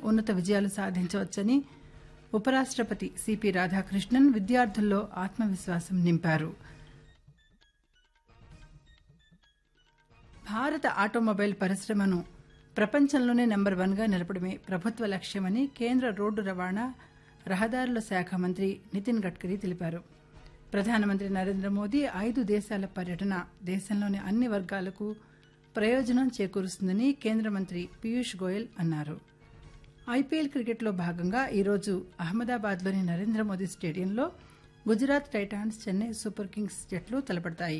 ఉన్నత విజయాలు సాధించవచ్చని ఉపరాష్టపతి సిపి రాధాకృష్ణన్ విద్యార్థుల్లో ఆత్మవిశ్వాసం నింపారు భారత ఆటోమొబైల్ పరిశ్రమను ప్రపంచంలోనే నెంబర్ వన్గా నిలపడమే ప్రభుత్వ లక్ష్యమని కేంద్ర రోడ్డు రవాణా రహదారుల శాఖ మంత్రి నితిన్ గడ్కరీ తెలిపారు ప్రధానమంత్రి నరేంద్ర మోదీ ఐదు దేశాల పర్యటన దేశంలోని అన్ని వర్గాలకు ప్రయోజనం చేకూరుస్తుందని కేంద్ర మంత్రి పీయూష్ గోయల్ అన్నారు ఐపీఎల్ క్రికెట్లో భాగంగా ఈరోజు అహ్మదాబాద్లోని నరేంద్ర మోదీ స్టేడియంలో Gujarat Titans Chennai Super Kings జట్లు తలపడతాయి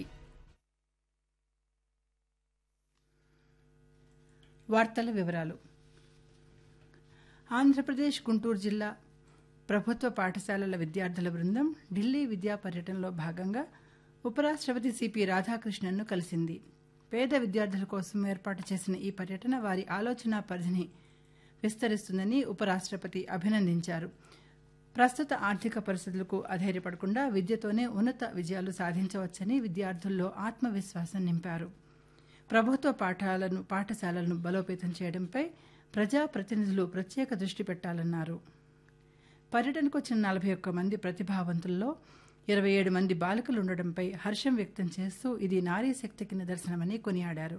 వార్తల వివరాలు ఆంధ్రప్రదేశ్ గుంటూరు జిల్లా ప్రభుత్వ పాఠశాలల విద్యార్థుల బృందం ఢిల్లీ విద్యా పర్యటనలో భాగంగా ఉపరాష్టపతి సిపి రాధాకృష్ణన్ను కలిసింది పేద విద్యార్థుల కోసం ఏర్పాటు చేసిన ఈ పర్యటన వారి ఆలోచన పరిధిని విస్తరిస్తుందని ఉపరాష్టపతి అభినందించారు ప్రస్తుత ఆర్థిక పరిస్థితులకు అధైర్యపడకుండా విద్యతోనే ఉన్నత విజయాలు సాధించవచ్చని విద్యార్థుల్లో ఆత్మవిశ్వాసం నింపారు ప్రభుత్వ పాఠాలను పాఠశాలలను బలోపేతం చేయడంపై ప్రజాప్రతినిధులు ప్రత్యేక దృష్టి పెట్టాలన్నారు పర్యటనకు వచ్చిన నలభై ఒక్క మంది ప్రతిభావంతుల్లో ఇరవై ఏడు మంది బాలికలు ఉండడంపై హర్షం వ్యక్తం చేస్తూ ఇది నారీ శక్తికి నిదర్శనమని కొనియాడారు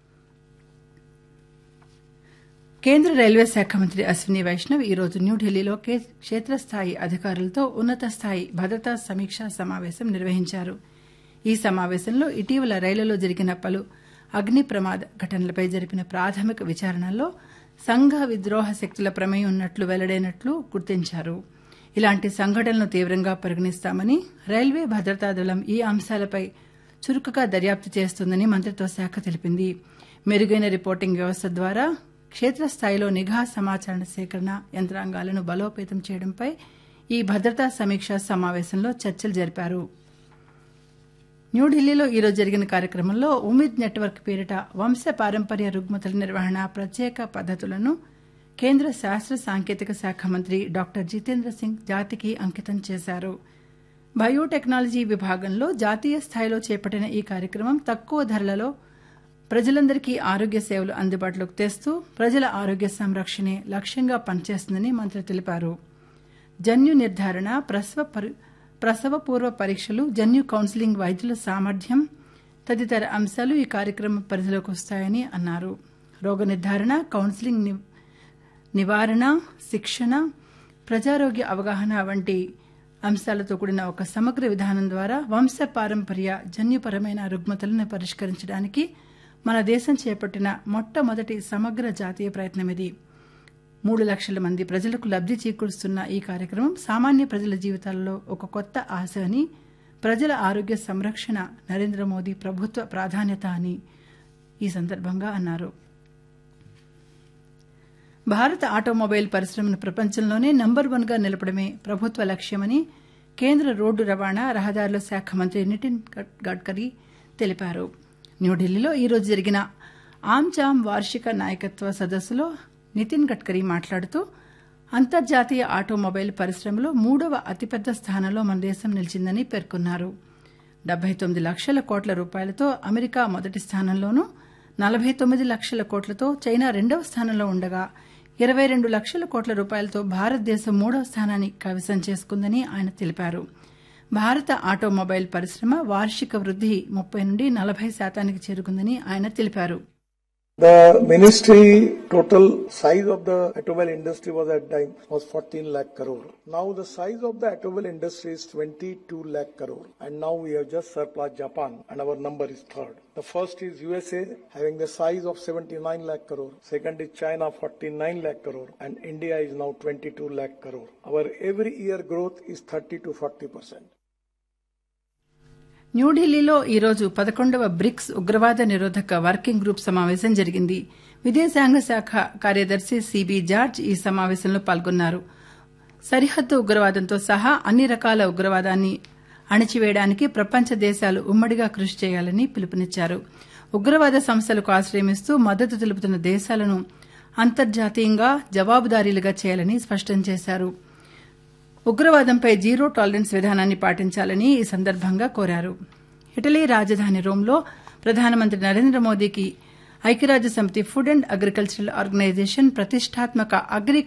కేంద్ర రైల్వే శాఖ మంత్రి అశ్విని వైష్ణవ్ ఈరోజు న్యూఢిల్లీలో క్షేత్రస్థాయి అధికారులతో ఉన్నత స్థాయి భద్రతా సమీక్షా సమావేశం నిర్వహించారు ఈ సమావేశంలో ఇటీవల రైళ్లలో జరిగిన పలు అగ్ని ప్రమాద ఘటనలపై జరిపిన ప్రాథమిక విచారణలో సంఘ విద్రోహ శక్తుల ప్రమేయం ఉన్నట్లు వెల్లడైనట్లు గుర్తించారు ఇలాంటి సంఘటనలను తీవ్రంగా పరిగణిస్తామని రైల్వే భద్రతా దళం ఈ అంశాలపై చురుకుగా దర్యాప్తు చేస్తుందని మంత్రిత్వ శాఖ తెలిపింది మెరుగైన రిపోర్టింగ్ వ్యవస్థ ద్వారా క్షేత్రస్థాయిలో నిఘా సమాచార సేకరణ యంత్రాంగాలను బలోపేతం చేయడంపై ఈ భద్రతా సమీక్షా సమావేశంలో చర్చలు జరిపారు న్యూఢిల్లీలో ఈరోజు జరిగిన కార్యక్రమంలో ఉమిద్ నెట్వర్క్ పేరిట వంశ పారంపర్య రుగ్మతల నిర్వహణ ప్రత్యేక పద్దతులను కేంద్ర శాస్త్ర సాంకేతిక శాఖ మంత్రి డాక్టర్ జితేంద్ర సింగ్ జాతికి అంకితం చేశారు బయోటెక్నాలజీ విభాగంలో జాతీయ స్థాయిలో చేపట్టిన ఈ కార్యక్రమం తక్కువ ధరలలో ప్రజలందరికీ ఆరోగ్య సేవలు అందుబాటులోకి తెస్తూ ప్రజల ఆరోగ్య సంరక్షణే లక్ష్యంగా పనిచేస్తుందని మంత్రి తెలిపారు జన్యు నిర్ధారణ ప్రసవ ప్రసవ పూర్వ పరీక్షలు జన్యు కౌన్సిలింగ్ వైద్యుల సామర్థ్యం తదితర అంశాలు ఈ కార్యక్రమం పరిధిలోకి వస్తాయని అన్నారు రోగ నిర్ధారణ కౌన్సిలింగ్ నివారణ శిక్షణ ప్రజారోగ్య అవగాహన వంటి అంశాలతో కూడిన ఒక సమగ్ర విధానం ద్వారా వంశ పారంపర్య జన్యుపరమైన రుగ్మతలను పరిష్కరించడానికి మన దేశం చేపట్టిన మొట్టమొదటి సమగ్ర జాతీయ ప్రయత్నం ఇది మూడు లక్షల మంది ప్రజలకు లబ్ది చేకూరుస్తున్న ఈ కార్యక్రమం సామాన్య ప్రజల జీవితాల్లో ఒక కొత్త ఆశ అని ప్రజల ఆరోగ్య సంరక్షణ నరేంద్ర మోదీ ప్రభుత్వ ప్రాధాన్యత అని ఈ సందర్భంగా అన్నారు భారత ఆటోమొబైల్ పరిశ్రమను ప్రపంచంలోనే నంబర్ వన్గా నిలపడమే ప్రభుత్వ లక్ష్యమని కేంద్ర రోడ్డు రవాణా రహదారుల శాఖ మంత్రి నితిన్ గడ్కరీ తెలిపారు న్యూఢిల్లీలో ఈరోజు జరిగిన ఆమ్చామ్ వార్షిక నాయకత్వ సదస్సులో నితిన్ గడ్కరీ మాట్లాడుతూ అంతర్జాతీయ ఆటోమొబైల్ పరిశ్రమలో మూడవ అతిపెద్ద స్థానంలో మన దేశం నిలిచిందని పేర్కొన్నారు డెబ్బై తొమ్మిది లక్షల కోట్ల రూపాయలతో అమెరికా మొదటి స్థానంలోనూ నలభై తొమ్మిది లక్షల కోట్లతో చైనా రెండవ స్థానంలో ఉండగా ఇరవై రెండు లక్షల కోట్ల రూపాయలతో భారతదేశం మూడవ స్థానాన్ని కైవసం చేసుకుందని ఆయన తెలిపారు భారత ఆటోమొబైల్ పరిశ్రమ వార్షిక వృద్ది ముప్పై నుండి నలభై శాతానికి చేరుకుందని ఆయన తెలిపారు The ministry total size of the automobile industry was at time was 14 lakh crore. Now the size of the automobile industry is 22 lakh crore. And now we have just surpassed Japan and our number is third. The first is USA having the size of 79 lakh crore. Second is China 49 lakh crore. And India is now 22 lakh crore. Our every year growth is 30 to 40 percent. న్యూఢిల్లీలో ఈరోజు పదకొండవ bricks ఉగ్రవాద నిరోధక working group సమావేశం జరిగింది విదేశాంగ శాఖ కార్యదర్శి సిబి జార్జ్ ఈ సమావేశంలో పాల్గొన్నారు సరిహద్దు ఉగ్రవాదంతో సహా అన్ని రకాల ఉగ్రవాదాన్ని అణిచివేయడానికి ప్రపంచ దేశాలు ఉమ్మడిగా కృషి చేయాలని పిలుపునిచ్చారు ఉగ్రవాద సంస్థలకు ఆశ్రయమిస్తూ మద్దతు తెలుపుతున్న దేశాలను అంతర్జాతీయంగా జవాబుదారీలుగా చేయాలని స్పష్టం చేశారు ఉగ్రవాదంపై జీరో టాలరెన్స్ విధానాన్ని పాటించాలని ఈ సందర్భంగా కోరారు ఇటలీ రాజధాని రోమ్లో ప్రధానమంత్రి నరేంద్ర మోదీకి ఐక్యరాజ్య సమితి ఫుడ్ అండ్ అగ్రికల్చరల్ ఆర్గనైజేషన్ ప్రతిష్టాత్మక అగ్రి